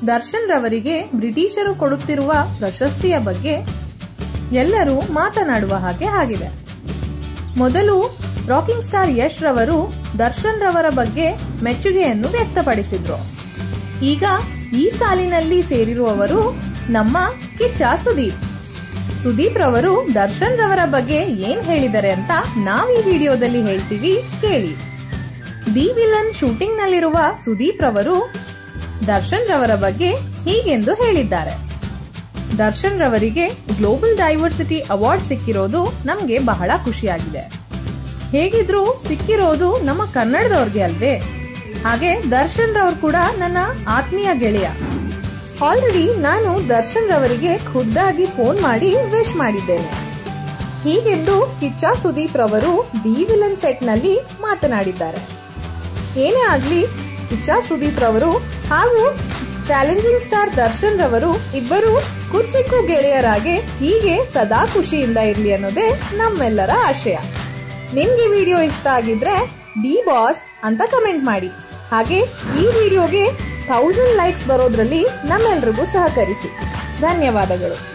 ದರ್ಶನ್ ರವರಿಗೆ ಬ್ರಿಟಿಷರು ಕೊಡುತ್ತಿರುವ ಪ್ರಶಸ್ತಿಯ ಬಗ್ಗೆ ಎಲ್ಲರೂ ಮಾತನಾಡುವ ಹಾಗೆ ಆಗಿದೆ ಮೊದಲು ರಾಕಿಂಗ್ ಸ್ಟಾರ್ ಯಶ್ ರವರು ದರ್ಶನ್ ರವರ ಬಗ್ಗೆ ಮೆಚ್ಚುಗೆಯನ್ನು ವ್ಯಕ್ತಪಡಿಸಿದ್ರು ಈಗ ಈ ಸಾಲಿನಲ್ಲಿ ಸೇರಿರುವವರು ನಮ್ಮ ಕಿಚ್ಚ ಸುದೀಪ್ ಸುದೀಪ್ ರವರು ದರ್ಶನ್ ರವರ ಬಗ್ಗೆ ಏನ್ ಹೇಳಿದ್ದಾರೆ ಅಂತ ನಾವ್ ಈ ವಿಡಿಯೋದಲ್ಲಿ ಹೇಳ್ತೀವಿ ಕೇಳಿ ದಿ ವಿಲನ್ ಶೂಟಿಂಗ್ ನಲ್ಲಿರುವ ಸುದೀಪ್ ರವರು ದರ್ಶನ್ ರವರ ಬಗ್ಗೆ ಹೀಗೆಂದು ಹೇಳಿದ್ದಾರೆ ದರ್ಶನ್ ರವರಿಗೆ ಗ್ಲೋಬಲ್ ಡೈವರ್ಸಿಟಿ ಅವಾರ್ಡ್ ಸಿಕ್ಕಿರೋದು ನಮ್ಗೆ ಬಹಳ ಖುಷಿಯಾಗಿದೆ ಹೇಗಿದ್ರು ಸಿಕ್ಕಿರೋದು ನಮ್ಮ ಕನ್ನಡದವ್ರಿಗೆ ಅಲ್ವೇ ಹಾಗೆ ದರ್ಶನ್ ರವರು ಕೂಡ ನನ್ನ ಆತ್ಮೀಯ ಗೆಳೆಯ ಆಲ್ರೆಡಿ ನಾನು ದರ್ಶನ್ ರವರಿಗೆ ಖುದ್ದಾಗಿ ಫೋನ್ ಮಾಡಿ ವಿಶ್ ಮಾಡಿದ್ದೇನೆ ಹೀಗೆಂದು ಕಿಚ್ಚ ಸುದೀಪ್ ರವರು ಡಿ ವಿಲನ್ ಸೆಟ್ ನಲ್ಲಿ ಮಾತನಾಡಿದ್ದಾರೆ ಏನೇ ಆಗ್ಲಿ ಕಿಚ್ಚ ಸುದೀಪ್ ರವರು ಹಾಗೂ ಚಾಲೆಂಜಿಂಗ್ ಸ್ಟಾರ್ ದರ್ಶನ್ ರವರು ಇಬ್ಬರು ಕುಚಿಕ್ಕು ಗೆಳೆಯರಾಗೆ ಹೀಗೆ ಸದಾ ಖುಷಿಯಿಂದ ಇರ್ಲಿ ಅನ್ನೋದೇ ನಮ್ಮೆಲ್ಲರ ಆಶಯ ನಿಮ್ಗೆ ವಿಡಿಯೋ ಇಷ್ಟ ಆಗಿದ್ರೆ ಡಿ ಬಾಸ್ ಅಂತ ಕಮೆಂಟ್ ಮಾಡಿ ಹಾಗೆ ಈ ವಿಡಿಯೋಗೆ ಥೌಸಂಡ್ ಲೈಕ್ಸ್ ಬರೋದ್ರಲ್ಲಿ ನಮ್ಮೆಲ್ರಿಗೂ ಸಹಕರಿಸಿ ಧನ್ಯವಾದಗಳು